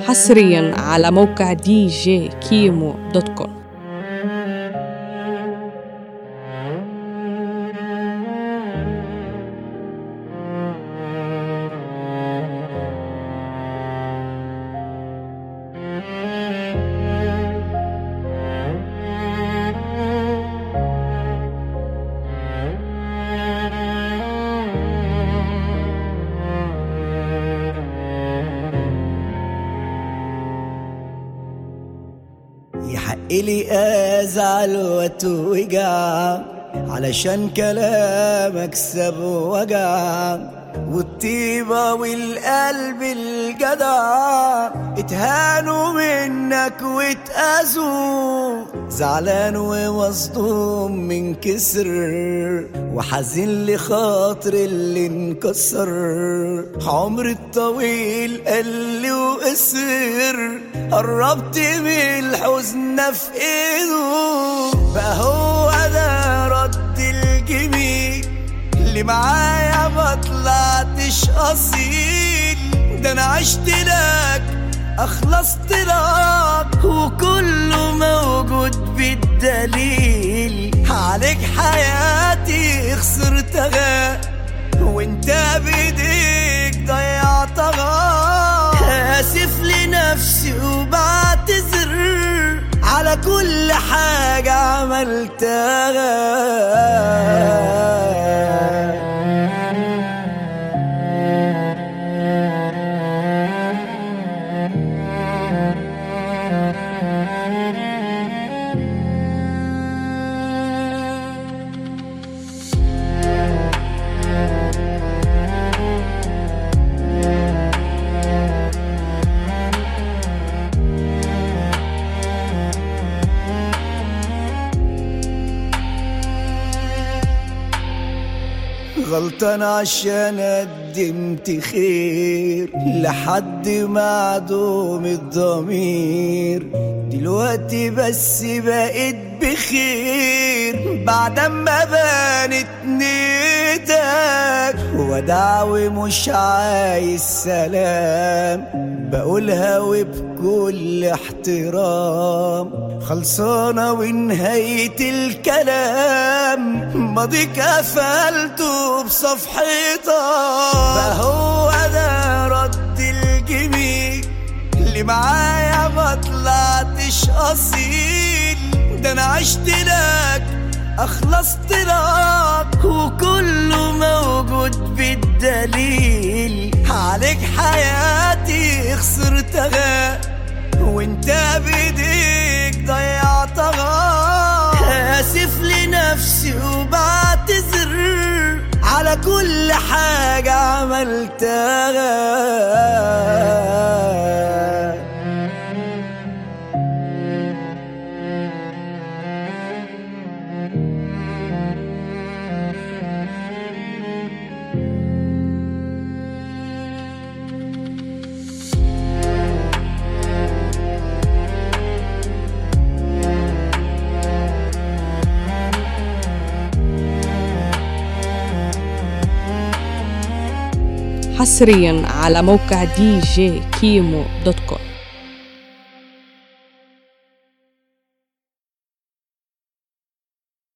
حصريا على موقع دي جي كيمو دوت كوم يحق لي ازعل واتوجع علشان كلامك ساب وجع والطيبة والقلب الجدع اتهانوا منك واتأذوا زعلان ومصدوم من كسر وحزين لخاطر اللي انكسر عمر الطويل قل وقصر قربت من الحزن في ايده بقى هو ده رد الجميل اللي معايا ما طلعتش اصيل ده انا عشت لك اخلصت لك وكله موجود بالدليل عليك حياتي خسرتها وانت بايديك ضيعتها اسف لنفسي وبعتذر على كل حاجة عملتها غلطان عشان قدمت خير لحد معدوم الضمير دلوقتي بس بقيت بخير بعد ما بانت نيتك ودعوي مش عايز سلام بقولها وبكل احترام خلصانة ونهاية الكلام ماضيك قفلته بصفحتك فهو ده رد الجميل اللي معايا ما طلعتش اصيل ده انا عشت لك اخلصت لك وكله موجود بالدليل عليك حياتي خسرتها وانت بايديك ضيعتها اسف لنفسي وبعتذر على كل حاجة عملتها حصريا على موقع دي جي كيمو دوت كوم